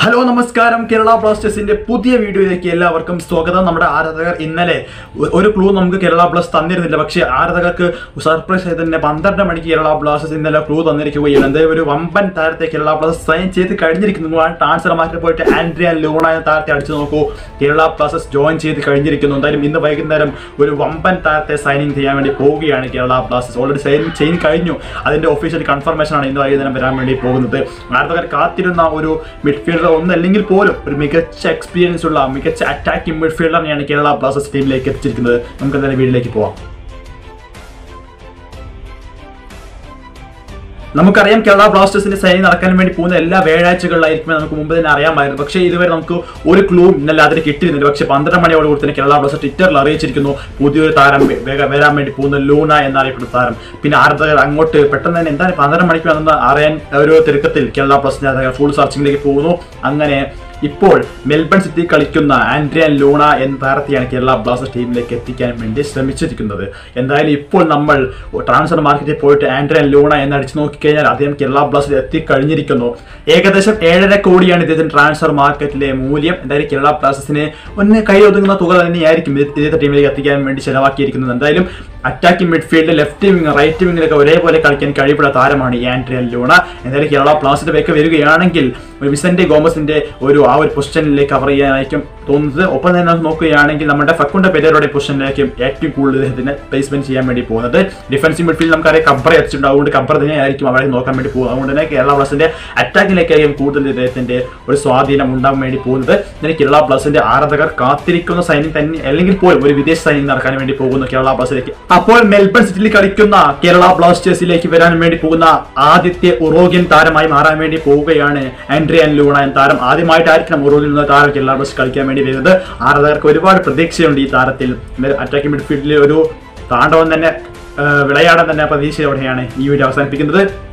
hello നമസ്കാരം കേരള ബ്ലാസ്റ്റേഴ്സിന്റെ പുതിയ വീഡിയോയിലേക്ക് എല്ലാവർക്കും സ്വാഗതം നമ്മുടെ ആരാധകർ ഇന്നലെ ഒ- ഒരു ക്ലൂ നമുക്ക് കേരള ബ്ലാസ്റ്റേഴ്സ് തന്നിരുന്നില്ല പക്ഷേ ആരാധകർക്ക് സർപ്രൈസ് ആയി തന്നെ പന്ത്രണ്ട് മണിക്ക് കേരള ബ്ലാസ്റ്റേഴ്സ് ഇന്നലെ ക്ലൂ തന്നിരിക്കുകയാണ് എന്തായാലും ഒരു വമ്പൻ താരത്തെ കേരള ബ്ലാസ്റ്റേഴ്സ് സൈൻ ചെയ്ത് കഴിഞ്ഞിരിക്കുന്നു ആ ട്രാൻസ്ഫർ മാർക്കറ്റ് പോയിട്ട് ആൻഡ്രിയ ലൂണ എന്ന താരത്തെ അടിച്ചു നോക്കൂ കേരള ബ്ലാസ്റ്റേഴ്സ് ജോയിൻ ചെയ്ത് കഴിഞ്ഞിരിക്കുന്നു എന്തായാലും ഇന്ന് വൈകുന്നേരം ഒരു വമ്പൻ താരത്തെ സൈനിങ് ചെയ്യാൻ വേണ്ടി പോവുകയാണ് കേരള ബ്ലാസ്റ്റേഴ്സ് ഓൾറെഡി സൈൻ ചെയ്ത് കഴിഞ്ഞു അതിന്റെ ഒഫീഷ്യൽ കൺഫർമേഷൻ ആണ് ഇന്ന് വൈകുന്നേരം വരാൻ വേണ്ടി പോകുന്നത് ആരാധകർ കാത്തിരുന്ന ഒരു മിഡ്ഫീൽഡർ ഒന്നല്ലെങ്കിൽ പോലും ഒരു മികച്ച എക്സ്പീരിയൻസ് ഉള്ള മികച്ച അറ്റാക്കിംഗ് മിഡ്ഫീൽഡറിനെയാണ് കേരള ബ്ലാസ്റ്റേഴ്സ് ടീമിലേക്ക് എത്തിച്ചിരിക്കുന്നത് നമുക്ക് എന്തായാലും വീട്ടിലേക്ക് പോവാം നമുക്കറിയാം കേരള ബ്ലാസ്റ്റേഴ്സിന്റെ സൈനിങ് നടക്കാൻ വേണ്ടി പോകുന്ന എല്ലാ വ്യാഴാഴ്ചകളിലായിരിക്കും നമുക്ക് മുമ്പ് തന്നെ അറിയാമായിരുന്നു പക്ഷേ ഇതുവരെ നമുക്ക് ഒരു ക്ലൂ ഇന്നലെ അതിന് കിട്ടിയിരുന്നില്ല പക്ഷേ പന്ത്രണ്ട് മണിയോട് കൂടി തന്നെ കേരള ബ്ലാസ്റ്റേഴ്സ് ട്വിറ്ററിൽ അറിയിച്ചിരിക്കുന്നു പുതിയൊരു താരം വേ- വേഗം വരാൻ വേണ്ടി പോകുന്ന ലൂണ എന്നറിയപ്പെടുന്ന താരം പിന്നെ ആരാധകർ അങ്ങോട്ട് പെട്ടെന്ന് തന്നെ എന്താണ് പന്ത്രണ്ട് മണിക്ക് വന്നെന്ന് അറിയാൻ ഒരു തിരക്കത്തിൽ കേരള ബ്ലാസ്റ്റേഴ്സിന്റെ ആരാധകർ ഫുൾ സെർച്ചിങ്ങിലേക്ക് പോകുന്നു അങ്ങനെ ഇപ്പോൾ മെൽബൺ സിറ്റി കളിക്കുന്ന ആൻഡ്രിയൻ ലൂണ എന്ന താരത്തെയാണ് കേരള ബ്ലാസ്റ്റേഴ്സ് ടീമിലേക്ക് എത്തിക്കാൻ വേണ്ടി ശ്രമിച്ചിരിക്കുന്നത് എന്തായാലും ഇപ്പോൾ നമ്മൾ ട്രാൻസ്ഫർ മാർക്കറ്റിൽ പോയിട്ട് ആൻഡ്രിയൻ ലൂണ എന്ന് അടിച്ചു നോക്കിക്കഴിഞ്ഞാൽ അദ്ദേഹം കേരള ബ്ലാസ്റ്റേഴ്സ് എത്തിക്കഴിഞ്ഞിരിക്കുന്നു ഏകദേശം ഏഴര കോടിയാണ് ഇദ്ദേഹത്തിന് ട്രാൻസ്ഫർ മാർക്കറ്റിലെ മൂല്യം എന്തായാലും കേരള ബ്ലാസ്റ്റേഴ്സിന് ഒന്ന് കൈ ഒതുങ്ങുന്ന തുക തന്നെയായിരിക്കും ഇത് ഇദ്ദേഹത്തെ ടീമിലേക്ക് എത്തിക്കാൻ വേണ്ടി ചെലവാക്കിയിരിക്കുന്നത് എന്തായാലും attacking midfield left wing right വിങ്ങിലൊക്കെ ഒരേപോലെ കളിക്കാൻ കഴിവുള്ള താരമാണ് ഈ ആൻഡ്രിയൻ ലൂണ എന്തായാലും കേരള ബ്ലാസ്റ്റേഴ്സിലേക്ക് വരികയാണെങ്കിൽ വിസന്റെ ഗോമസിന്റെ ഒരു ആ ഒരു പൊസിഷനിലേക്ക് കവർ ചെയ്യാനായിരിക്കും തോന്നുന്നത് ഒപ്പം തന്നെ നമുക്ക് നോക്കുകയാണെങ്കിൽ നമ്മുടെ ഫക്കുണ്ട പെരയുടെ പൊസിഷനിലേക്കും ഏറ്റവും കൂടുതൽ ഇദ്ദേഹത്തിന് പ്ലേസ്മെന്റ് ചെയ്യാൻ വേണ്ടി പോകുന്നത് ഡിഫൻസീവ് മിഡ്ഫീൽഡ് നമുക്കറിയാം കബ്ബർ എത്തിച്ചിട്ടുണ്ട് അതുകൊണ്ട് കബ്ബർ തന്നെ ആയിരിക്കും അവരെ നോക്കാൻ വേണ്ടി പോകുന്നത് അതുകൊണ്ട് തന്നെ കേരള ബ്ലാസ്റ്റേഴ്സിന്റെ അറ്റാക്കിലേക്കായിരിക്കും കൂടുതൽ ഇദ്ദേഹത്തിന്റെ ഒരു സ്വാധീനം ഉണ്ടാകാൻ വേണ്ടി പോകുന്നത് ഇതിന് കേരള ബ്ലാസ്റ്റേഴ്സിന്റെ ആരാധകർ കാത്തിരിക്കുന്ന സൈനിങ് തന്നെ അല്ലെങ്കിൽ പോലും ഒരു വിദേശ സൈനിങ് നടക്കാൻ വേണ്ടി പോകുന്നു കേരള ബ്ലാസ്റ്റേഴ്സിലേക്ക് അപ്പോൾ മെൽബൺ സിറ്റിയിൽ കളിക്കുന്ന കേരള ബ്ലാസ്റ്റേഴ്സിലേക്ക് വരാൻ വേണ്ടി പോകുന്ന ആദ്യത്തെ ഉറോഗ്യൻ താരമായി മാറാൻ വേണ്ടി പോവുകയാണ് ആൻഡ്രിയൻ ലൂണ എന്ന താരം ആദ്യമായിട്ടായിരിക്കണം ഉറോഗിൽ നിന്ന് താരം കേരള ബ്ലാസ്റ്റേഴ്സ് കളിക്കാൻ വേണ്ടി വരുന്നത് ആരാധകർക്ക് ഒരുപാട് പ്രതീക്ഷയുണ്ട് ഈ താരത്തിൽ അറ്റാക്കിംഗ് മിഡ്ഫീൽഡിൽ ഒരു താണ്ഡവം തന്നെ ആ, വിളയാടാൻ തന്നെ പ്രതീക്ഷയോടെയാണ് ഈ വീഡിയോ അവസാനിപ്പിക്കുന്നത്